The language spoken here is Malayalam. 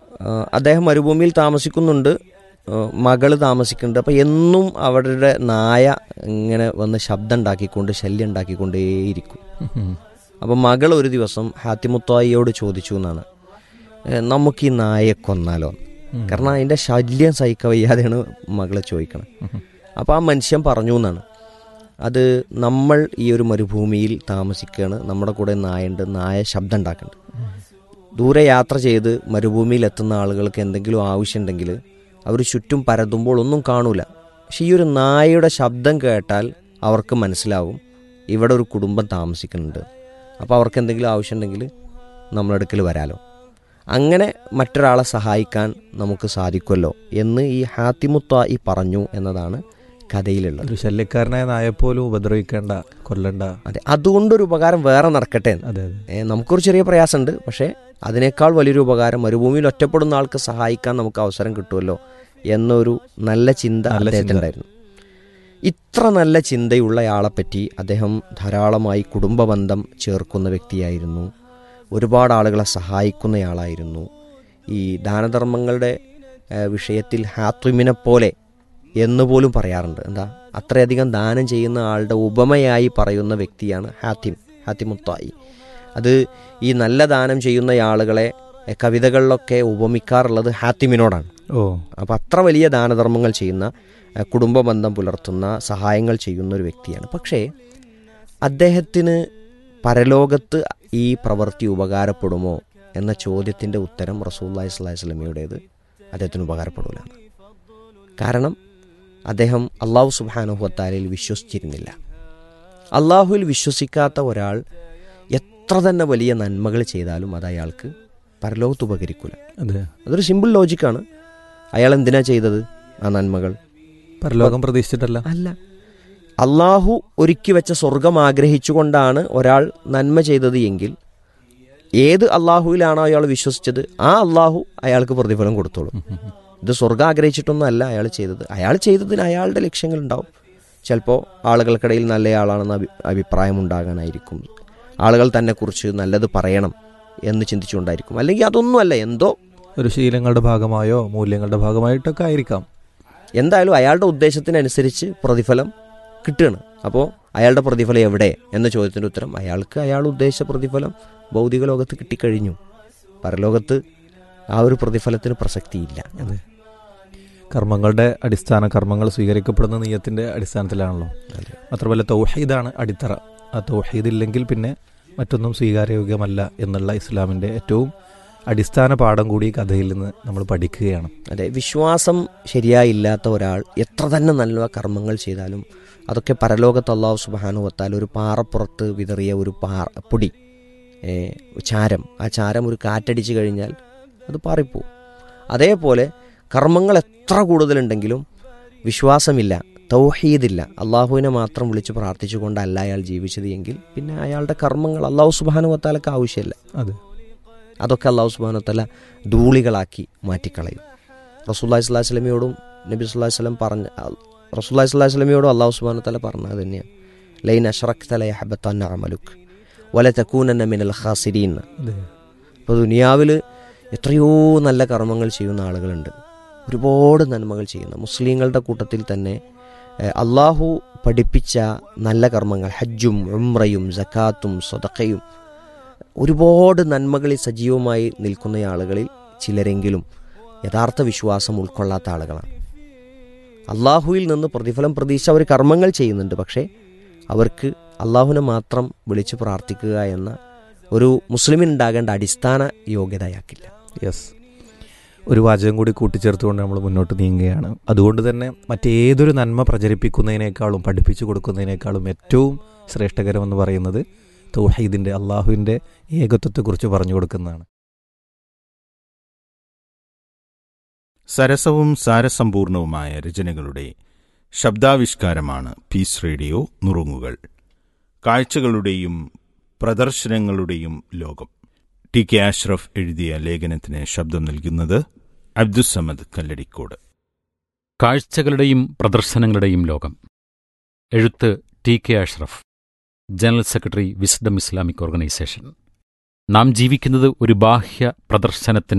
ആ, അദ്ദേഹം മരുഭൂമിയിൽ താമസിക്കുന്നുണ്ട് ആ, മകള് താമസിക്കുന്നുണ്ട് അപ്പം എന്നും അവരുടെ നായ ഇങ്ങനെ വന്ന് ശബ്ദം ഉണ്ടാക്കിക്കൊണ്ട് ശല്യം ഉണ്ടാക്കിക്കൊണ്ടേയിരിക്കും അപ്പം മകൾ ഒരു ദിവസം ഹാത്തിമുത്തായിയോട് ചോദിച്ചു എന്നാണ് "ഏ, നമുക്ക് ഈ നായയെ കൊന്നാലോ കാരണം അതിൻ്റെ ശല്യം സഹിക്കാൻ വയ്യാതെയാണ് മകളെ ചോദിക്കണം അപ്പോൾ ആ മനുഷ്യൻ പറഞ്ഞു എന്നാണ് അത് നമ്മൾ ഈ ഒരു മരുഭൂമിയിൽ താമസിക്കുകയാണ് നമ്മുടെ കൂടെ നായുണ്ട് നായ ശബ്ദം ഉണ്ടാക്കുന്നുണ്ട് ദൂരെ യാത്ര ചെയ്ത് മരുഭൂമിയിൽ എത്തുന്ന ആളുകൾക്ക് എന്തെങ്കിലും ആവശ്യമുണ്ടെങ്കിൽ അവർ ചുറ്റും പരതുമ്പോൾ ഒന്നും കാണൂല പക്ഷെ ഈ ഒരു നായയുടെ ശബ്ദം കേട്ടാൽ അവർക്ക് മനസ്സിലാവും ഇവിടെ ഒരു കുടുംബം താമസിക്കുന്നുണ്ട് അപ്പോൾ അവർക്ക് എന്തെങ്കിലും ആവശ്യമുണ്ടെങ്കിൽ നമ്മളെടുക്കൽ വരാലോ അങ്ങനെ മറ്റൊരാളെ സഹായിക്കാൻ നമുക്ക് സാധിക്കുമല്ലോ എന്ന് ഈ ഹാത്തിമുത്ത ഈ പറഞ്ഞു എന്നതാണ് കഥയിലുള്ളത് ഒരു ശല്യക്കാരനായ നായെപ്പോലും ഉപദ്രവിക്കേണ്ട കൊല്ലണ്ട അതെ അതുകൊണ്ടൊരു ഉപകാരം വേറെ നടക്കട്ടെ എന്ന്. അതെ അതെ ഏ, നമുക്കൊരു ചെറിയ പ്രയാസമുണ്ട് പക്ഷേ അതിനേക്കാൾ വലിയൊരു ഉപകാരം മരുഭൂമിയിൽ ഒറ്റപ്പെടുന്ന ആൾക്ക് സഹായിക്കാൻ നമുക്ക് അവസരം കിട്ടുമല്ലോ എന്നൊരു നല്ല ചിന്ത നല്ല ചിന്ത. അദ്ദേഹത്തിനുണ്ടായിരുന്നു ഇത്ര നല്ല ചിന്തയുള്ളയാളെപ്പറ്റി അദ്ദേഹം ധാരാളമായി കുടുംബബന്ധം ചേർക്കുന്ന വ്യക്തിയായിരുന്നു ഒരുപാട് ആളുകളെ സഹായിക്കുന്നയാളായിരുന്നു ഈ ദാനധർമ്മങ്ങളുടെ ഏ, വിഷയത്തിൽ ഹാത്വിമിനെ പോലെ എന്ന് പോലും പറയാറുണ്ട് എന്താ അത്രയധികം ദാനം ചെയ്യുന്ന ആളുടെ ഉപമയായി പറയുന്ന വ്യക്തിയാണ് ഹാത്തിം ഹാത്തിമുത്തായി അത് ഈ നല്ല ദാനം ചെയ്യുന്ന ആളുകളെ എ, കവിതകളിലൊക്കെ ഉപമിക്കാറുള്ളത് ഹാത്തിമിനോടാണ് ഓ അപ്പോൾ അത്ര വലിയ ദാനധർമ്മങ്ങൾ ചെയ്യുന്ന എ, കുടുംബ ബന്ധം പുലർത്തുന്ന സഹായങ്ങൾ ചെയ്യുന്ന ഒരു വ്യക്തിയാണ് പക്ഷേ അദ്ദേഹത്തിന് പരലോകത്ത് ഈ പ്രവൃത്തി ഉപകാരപ്പെടുമോ എന്ന ചോദ്യത്തിൻ്റെ ഉത്തരം റസൂല്ലായി സ്വലാഹി സ്വലമിയുടേത് അദ്ദേഹത്തിന് ഉപകാരപ്പെടില്ല കാരണം അദ്ദേഹം അള്ളാഹു സുബാനുഹത്താലയിൽ വിശ്വസിച്ചിരുന്നില്ല അള്ളാഹുവിൽ വിശ്വസിക്കാത്ത ഒരാൾ എത്ര തന്നെ വലിയ നന്മകൾ ചെയ്താലും അത് അയാൾക്ക് പരലോകത്ത് ഉപകരിക്കില്ല അതെ അതൊരു സിമ്പിൾ ലോജിക്കാണ് അയാൾ എന്തിനാ ചെയ്തത് ആ നന്മകൾ പരലോകം പ്രതീക്ഷിച്ചിട്ടല്ല അല്ല അള്ളാഹു ഒരുക്കി വെച്ച സ്വർഗം ആഗ്രഹിച്ചുകൊണ്ടാണ് ഒരാൾ നന്മ ചെയ്തത് എങ്കിൽ ഏത് അള്ളാഹുവിലാണോ അയാൾ വിശ്വസിച്ചത് ആ അള്ളാഹു അയാൾക്ക് പ്രതിഫലം കൊടുത്തോളും ഇത് സ്വർഗം ആഗ്രഹിച്ചിട്ടൊന്നും അല്ല അയാൾ ചെയ്തത് അയാൾ ചെയ്തതിന് അയാളുടെ ലക്ഷ്യങ്ങളുണ്ടാവും ചിലപ്പോൾ ആളുകൾക്കിടയിൽ നല്ലയാളാണെന്ന് അഭി അഭിപ്രായം ഉണ്ടാകാനായിരിക്കും ആളുകൾ തന്നെക്കുറിച്ച് നല്ലത് പറയണം എന്ന് ചിന്തിച്ചുകൊണ്ടായിരിക്കും അല്ലെങ്കിൽ അതൊന്നുമല്ല എന്തോ ഒരു ശീലങ്ങളുടെ ഭാഗമായോ മൂല്യങ്ങളുടെ ഭാഗമായിട്ടൊക്കെ ആയിരിക്കാം എന്തായാലും അയാളുടെ ഉദ്ദേശത്തിനനുസരിച്ച് പ്രതിഫലം കിട്ടുകയാണ് അപ്പോൾ അയാളുടെ പ്രതിഫലം എവിടെ എന്ന ചോദ്യത്തിൻ്റെ ഉത്തരം അയാൾക്ക് അയാൾ ഉദ്ദേശിച്ച പ്രതിഫലം ഭൗതിക ലോകത്ത് കിട്ടിക്കഴിഞ്ഞു പരലോകത്ത് ആ ഒരു പ്രതിഫലത്തിന് പ്രസക്തിയില്ല അതെ കർമ്മങ്ങളുടെ അടിസ്ഥാന കർമ്മങ്ങൾ സ്വീകരിക്കപ്പെടുന്ന നീയത്തിന്റെ അടിസ്ഥാനത്തിലാണല്ലോ അതെ. മാത്രമല്ല തൗഹീദാണ് അടിത്തറ ആ തൗഹീദ് ഇല്ലെങ്കിൽ പിന്നെ മറ്റൊന്നും സ്വീകാര്യോഗ്യമല്ല എന്നുള്ള ഇസ്ലാമിന്റെ ഏറ്റവും അടിസ്ഥാന പാഠം കൂടി ഈ കഥയിൽ നിന്ന് നമ്മൾ പഠിക്കുകയാണ് അതെ വിശ്വാസം ശരിയായില്ലാത്ത ഒരാൾ എത്ര തന്നെ നല്ല കർമ്മങ്ങൾ ചെയ്താലും അതൊക്കെ പരലോകത്ത് അള്ളാഹു സുബാനു വത്താൽ ഒരു പാറപ്പുറത്ത് വിതറിയ ഒരു പാറ പൊടി ഏ, ചാരം ആ ചാരം ഒരു കാറ്റടിച്ച് കഴിഞ്ഞാൽ അത് പാറിപ്പോവും അതേപോലെ കർമ്മങ്ങൾ എത്ര കൂടുതലുണ്ടെങ്കിലും വിശ്വാസമില്ല തൗഹീദില്ല അള്ളാഹുവിനെ മാത്രം വിളിച്ച് പ്രാർത്ഥിച്ചുകൊണ്ടല്ല അയാൾ ജീവിച്ചത് എങ്കിൽ പിന്നെ അയാളുടെ കർമ്മങ്ങൾ അള്ളാഹു സുബാനു വത്താലൊക്കെ ആവശ്യമില്ല അതെ അതൊക്കെ അള്ളാഹു സുബാനു തല ധൂളികളാക്കി മാറ്റിക്കളയും റസൂല്ലാഹി സ്വലാഹി സ്വലമിയോടും നബി സുല്ലാഹി സ്വലം പറഞ്ഞ റസൂല്ലാഹി സ്വലാഹി സ്വലമിയോടും അള്ളാഹു സുബാനു തല പറഞ്ഞത് തന്നെയാണ് ലൈൻ അഷറഖ് തല ഹബത്താൻ അമലുക്ക് വല തക്കൂനന്ന മിനൽ ഖാസിരീൻ അതെ അപ്പോൾ ദുനിയാവിൽ എത്രയോ നല്ല കർമ്മങ്ങൾ ചെയ്യുന്ന ആളുകളുണ്ട് ഒരുപാട് നന്മകൾ ചെയ്യുന്ന മുസ്ലിങ്ങളുടെ കൂട്ടത്തിൽ തന്നെ ഏഹ്, അള്ളാഹു പഠിപ്പിച്ച നല്ല കർമ്മങ്ങൾ ഹജ്ജും ഉംറയും ജക്കാത്തും സ്വതക്കയും ഒരുപാട് നന്മകളിൽ സജീവമായി നിൽക്കുന്ന ആളുകളിൽ ചിലരെങ്കിലും യഥാർത്ഥ വിശ്വാസം ഉൾക്കൊള്ളാത്ത ആളുകളാണ് അള്ളാഹുവിൽ നിന്ന് പ്രതിഫലം പ്രതീക്ഷ അവർ കർമ്മങ്ങൾ ചെയ്യുന്നുണ്ട് പക്ഷേ അവർക്ക് അള്ളാഹുവിനെ മാത്രം വിളിച്ച് പ്രാർത്ഥിക്കുക എന്ന ഒരു മുസ്ലിമിനുണ്ടാകേണ്ട അടിസ്ഥാന യോഗ്യതയാക്കില്ല യെസ് ഒരു വാചകം കൂടി കൂട്ടിച്ചേർത്തുകൊണ്ട് നമ്മൾ മുന്നോട്ട് നീങ്ങുകയാണ് അതുകൊണ്ട് തന്നെ മറ്റേതൊരു നന്മ പ്രചരിപ്പിക്കുന്നതിനേക്കാളും പഠിപ്പിച്ചു കൊടുക്കുന്നതിനേക്കാളും ഏറ്റവും ശ്രേഷ്ഠകരമെന്ന് പറയുന്നത് തൗഹീദിൻ്റെ അള്ളാഹുവിൻ്റെ ഏകത്വത്തെക്കുറിച്ച് പറഞ്ഞു കൊടുക്കുന്നതാണ് സരസവും സാരസമ്പൂർണവുമായ രചനകളുടെ ശബ്ദാവിഷ്കാരമാണ് പീസ് റേഡിയോ നുറുങ്ങുകൾ കാഴ്ചകളുടെയും പ്രദർശനങ്ങളുടെയും ലോകം ടി കെ അഷ്റഫ് എഴുതിയ ലേഖനത്തിന് ശബ്ദം നൽകുന്നത് അബ്ദുസമദ് കല്ലടിക്കോട് കാഴ്ചകളുടെയും പ്രദർശനങ്ങളുടെയും ലോകം എഴുത്ത് T K Ashraf general secretary Wisdom Islamic Organisation നാം ജീവിക്കുന്നത് ഒരു ബാഹ്യ പ്രദർശനത്തിന്